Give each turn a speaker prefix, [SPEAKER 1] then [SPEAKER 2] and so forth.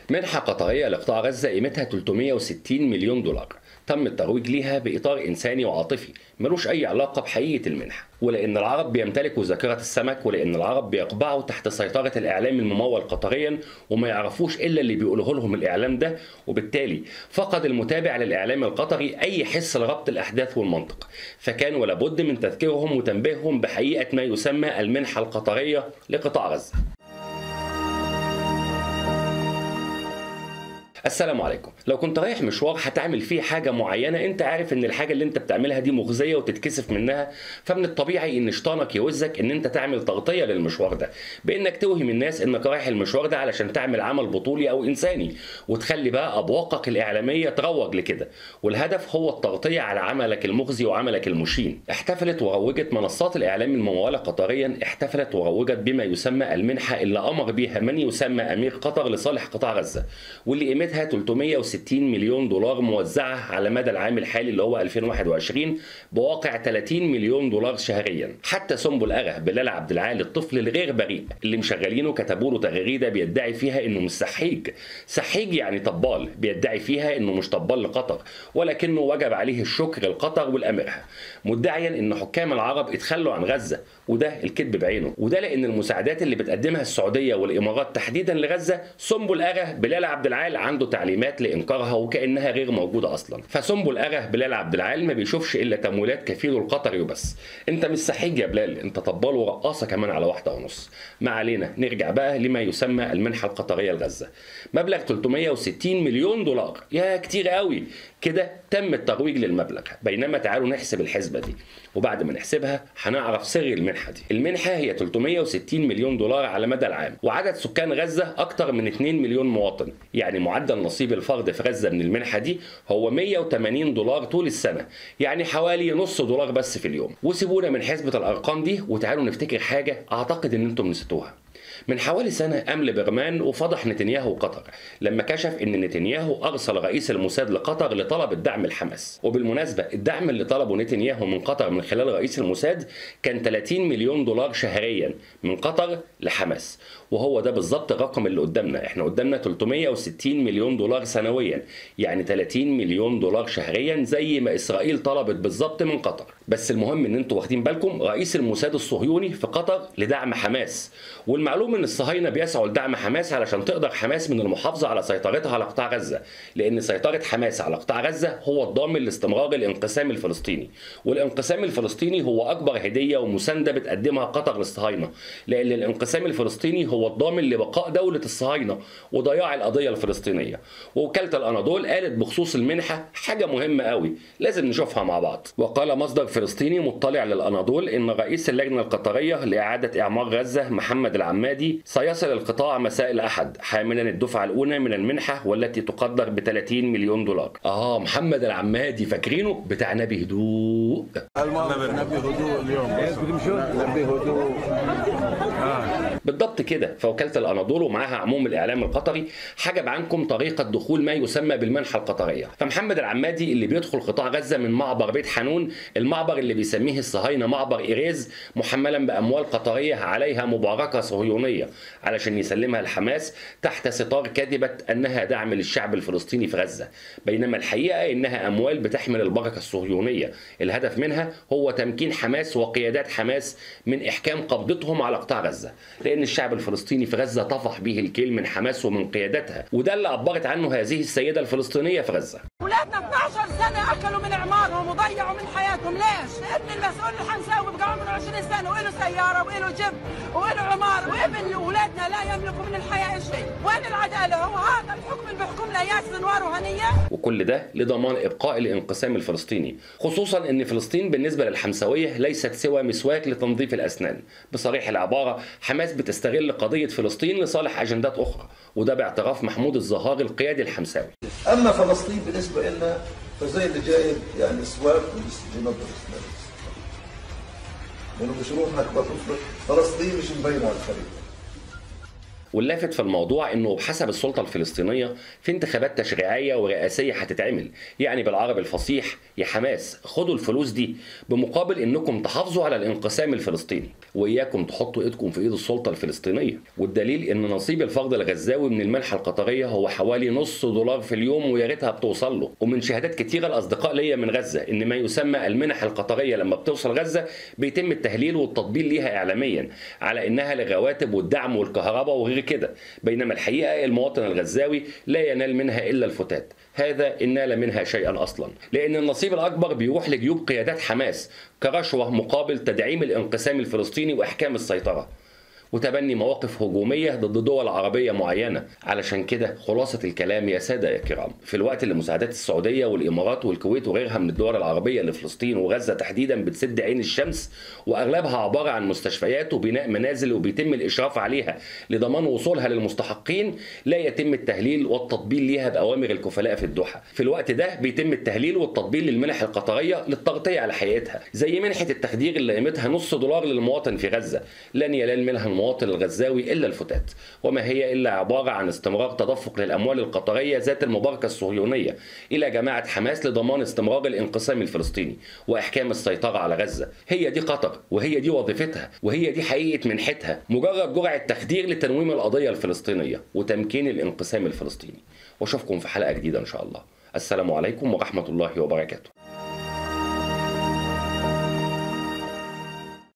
[SPEAKER 1] منحة قطرية لقطاع غزة قيمتها 360 مليون دولار تم الترويج ليها بإطار إنساني وعاطفي ملوش أي علاقة بحقيقة المنحة ولأن العرب بيمتلكوا ذاكرة السمك ولأن العرب بيقبعوا تحت سيطرة الإعلام الممول قطريا وما يعرفوش إلا اللي بيقوله لهم الإعلام ده وبالتالي فقد المتابع للإعلام القطري أي حس لربط الأحداث والمنطق فكان ولا بد من تذكيرهم وتنبيههم بحقيقة ما يسمى المنحة القطرية لقطاع غزة السلام عليكم لو كنت رايح مشوار هتعمل فيه حاجة معينة انت عارف ان الحاجة اللي انت بتعملها دي مغزية وتتكسف منها فمن الطبيعي ان شيطانك يوزك ان انت تعمل تغطية للمشوار ده بانك توهم الناس انك رايح المشوار ده علشان تعمل عمل بطولي او انساني وتخلي بقى ابواقك الاعلامية تروج لكده والهدف هو التغطية على عملك المغزي وعملك المشين احتفلت وروجت منصات الاعلام الممولة قطريا احتفلت وروجت بما يسمى المنحة اللي امر بها من يسمى امير قطر لصالح قطاع غزة واللي قيمتها قيمتها 360 مليون دولار موزعة على مدى العام الحالي اللي هو 2021 بواقع 30 مليون دولار شهريا حتى سنبل أغا بلال عبد العال الطفل الغير بريء اللي مشغلينه كتبوا له تغريدة بيدعي فيها انه مش سحيج سحيج يعني طبال بيدعي فيها انه مش طبال لقطر ولكنه وجب عليه الشكر لقطر والأمرها مدعيا ان حكام العرب اتخلوا عن غزة وده الكذب بعينه وده لان المساعدات اللي بتقدمها السعوديه والامارات تحديدا لغزه سنبل اغا بلال عبد العال عنده تعليمات لانكارها وكانها غير موجوده اصلا فسنبل اغا بلال عبد العال ما بيشوفش الا تمويلات كفيله القطري وبس انت مش سحيج يا بلال انت طبال ورقاصه كمان على واحده ونص ما علينا نرجع بقى لما يسمى المنحه القطريه لغزه مبلغ 360 مليون دولار يا كتير قوي كده تم الترويج للمبلغ بينما تعالوا نحسب الحسبه دي وبعد ما نحسبها هنعرف سر المنحه دي المنحه هي 360 مليون دولار على مدى العام وعدد سكان غزه اكتر من 2 مليون مواطن يعني معدل نصيب الفرد في غزه من المنحه دي هو 180 دولار طول السنه يعني حوالي نص دولار بس في اليوم وسيبونا من حسبه الارقام دي وتعالوا نفتكر حاجه اعتقد ان انتم نسيتوها من حوالي سنة أمل برمان وفضح نتنياهو قطر لما كشف أن نتنياهو أرسل رئيس الموساد لقطر لطلب الدعم الحماس وبالمناسبة الدعم اللي طلبه نتنياهو من قطر من خلال رئيس الموساد كان 30 مليون دولار شهريا من قطر لحماس وهو ده بالظبط الرقم اللي قدامنا احنا قدامنا 360 مليون دولار سنويا يعني 30 مليون دولار شهريا زي ما اسرائيل طلبت بالظبط من قطر بس المهم ان انتوا واخدين بالكم رئيس الموساد الصهيوني في قطر لدعم حماس والمعلوم ان الصهاينه بيسعوا لدعم حماس علشان تقدر حماس من المحافظه على سيطرتها على قطاع غزه لان سيطره حماس على قطاع غزه هو الضامن لاستمرار الانقسام الفلسطيني والانقسام الفلسطيني هو اكبر هديه ومسانده بتقدمها قطر للصهاينه لان الانقسام الفلسطيني هو الضامن لبقاء دوله الصهاينه وضياع القضيه الفلسطينيه ووكاله الاناضول قالت بخصوص المنحه حاجه مهمه قوي لازم نشوفها مع بعض وقال مصدر فلسطيني مطلع للاناضول ان رئيس اللجنه القطريه لاعاده اعمار غزه محمد العمادي سيصل القطاع مساء الأحد حاملا الدفعة الأولى من المنحة والتي تقدر ب 30 مليون دولار آه محمد العمادي فاكرينه بتاع نبي هدوء
[SPEAKER 2] نبي هدوء اليوم نبي هدوء
[SPEAKER 1] بالضبط كده فوكالة الأناضول ومعاها عموم الإعلام القطري حجب عنكم طريقة دخول ما يسمى بالمنحة القطرية فمحمد العمادي اللي بيدخل قطاع غزة من معبر بيت حانون المعبر اللي بيسميه الصهاينة معبر إيريز محملا بأموال قطرية عليها مباركة صهيونية علشان يسلمها لحماس تحت ستار كذبة أنها دعم للشعب الفلسطيني في غزة بينما الحقيقة إنها أموال بتحمل البركة الصهيونية الهدف منها هو تمكين حماس وقيادات حماس من إحكام قبضتهم على قطاع غزة لأن الشعب الفلسطيني في غزة طفح به الكيل من حماس ومن قيادتها وده اللي عبرت عنه هذه السيدة الفلسطينية في غزة
[SPEAKER 3] ولادنا 12 سنة أكلوا من إعمارهم وضيعوا من حياتهم ليش؟ ابن المسؤول الحمساوي بقى عمره 20 سنة وإله سيارة وإله جب وإله عمار وابن أولادنا لا يملكوا من الحياة شيء وين العدالة؟ هو هذا الحكم اللي بيحكمنا يا سنوار وهنية؟
[SPEAKER 1] وكل ده لضمان إبقاء الانقسام الفلسطيني خصوصا أن فلسطين بالنسبة للحمساوية ليست سوى مسواك لتنظيف الأسنان بصريح العبارة حماس بتستغل قضية فلسطين لصالح أجندات أخرى وده باعتراف محمود الزهار القيادي الحمساوي
[SPEAKER 4] اما فلسطين بالنسبه لنا فزي اللي جايب يعني سواك بينظف اسنانه لانه مش روح نكبه طفل فلسطين مش مبينه على الخريطه
[SPEAKER 1] واللافت في الموضوع انه بحسب السلطه الفلسطينيه في انتخابات تشريعيه ورئاسيه هتتعمل يعني بالعربي الفصيح يا حماس خدوا الفلوس دي بمقابل انكم تحافظوا على الانقسام الفلسطيني واياكم تحطوا ايدكم في ايد السلطه الفلسطينيه والدليل ان نصيب الفرد الغزاوي من المنحه القطريه هو حوالي نص دولار في اليوم ويا ريتها بتوصل له ومن شهادات كتيره الاصدقاء ليا من غزه ان ما يسمى المنح القطريه لما بتوصل غزه بيتم التهليل والتطبيل ليها اعلاميا على انها للرواتب والدعم والكهرباء وغير كده بينما الحقيقه المواطن الغزاوي لا ينال منها الا الفتات هذا إن نال منها شيئا أصلا لأن النصيب الأكبر بيروح لجيوب قيادات حماس كرشوة مقابل تدعيم الانقسام الفلسطيني وإحكام السيطرة وتبني مواقف هجومية ضد دول عربية معينة علشان كده خلاصة الكلام يا سادة يا كرام في الوقت اللي مساعدات السعودية والإمارات والكويت وغيرها من الدول العربية لفلسطين وغزة تحديدا بتسد عين الشمس وأغلبها عبارة عن مستشفيات وبناء منازل وبيتم الإشراف عليها لضمان وصولها للمستحقين لا يتم التهليل والتطبيل ليها بأوامر الكفلاء في الدوحة في الوقت ده بيتم التهليل والتطبيل للمنح القطرية للتغطية على حقيقتها زي منحة التخدير اللي قيمتها نص دولار للمواطن في غزة لن ينال منها المواطن الغزاوي إلا الفتات وما هي إلا عبارة عن استمرار تدفق للأموال القطرية ذات المباركة الصهيونية إلى جماعة حماس لضمان استمرار الانقسام الفلسطيني وإحكام السيطرة على غزة هي دي قطر وهي دي وظيفتها وهي دي حقيقة منحتها مجرد جرعة تخدير لتنويم القضية الفلسطينية وتمكين الانقسام الفلسطيني واشوفكم في حلقة جديدة إن شاء الله السلام عليكم ورحمة الله وبركاته